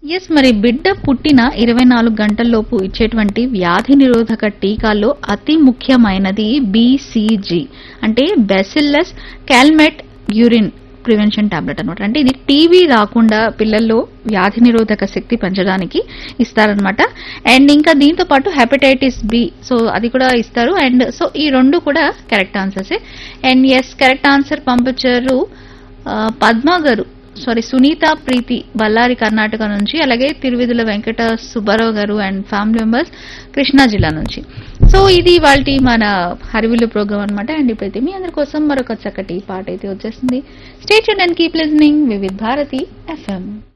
yes మరి బిడ్డ పుట్టిన ఇరవై నాలుగు గంటల్లోపు ఇచ్చేటువంటి వ్యాధి నిరోధక టీకాల్లో అతి ముఖ్యమైనది బీసీజీ అంటే bacillus Calmette Guerin prevention tablet అనమాట అంటే ఇది టీవీ రాకుండా పిల్లల్లో వ్యాధి నిరోధక శక్తి పెంచడానికి ఇస్తారనమాట అండ్ ఇంకా దీంతో పాటు హెపటైటిస్ బి సో అది కూడా ఇస్తారు అండ్ సో ఈ రెండు కూడా కరెక్ట్ ఆన్సర్సే అండ్ ఎస్ కరెక్ట్ ఆన్సర్ పంపించారు ఆ, పద్మ గారు సారీ సునీత ప్రీతి బళ్ళారి కర్ణాటక నుంచి అలాగే తిరువిధుల వెంకట సుబ్బారావు గారు అండ్ ఫ్యామిలీ మెంబర్స్ కృష్ణా జిల్లా నుంచి సో ఇది వాళ్ళ మన హరివిల్లు ప్రోగ్రామ్ అనమాట అండ్ ఇప్పుడైతే మీ అందరి కోసం మరొక చక్కటి పాట అయితే వచ్చేస్తుంది stay tuned and keep listening Vividh Bharati FM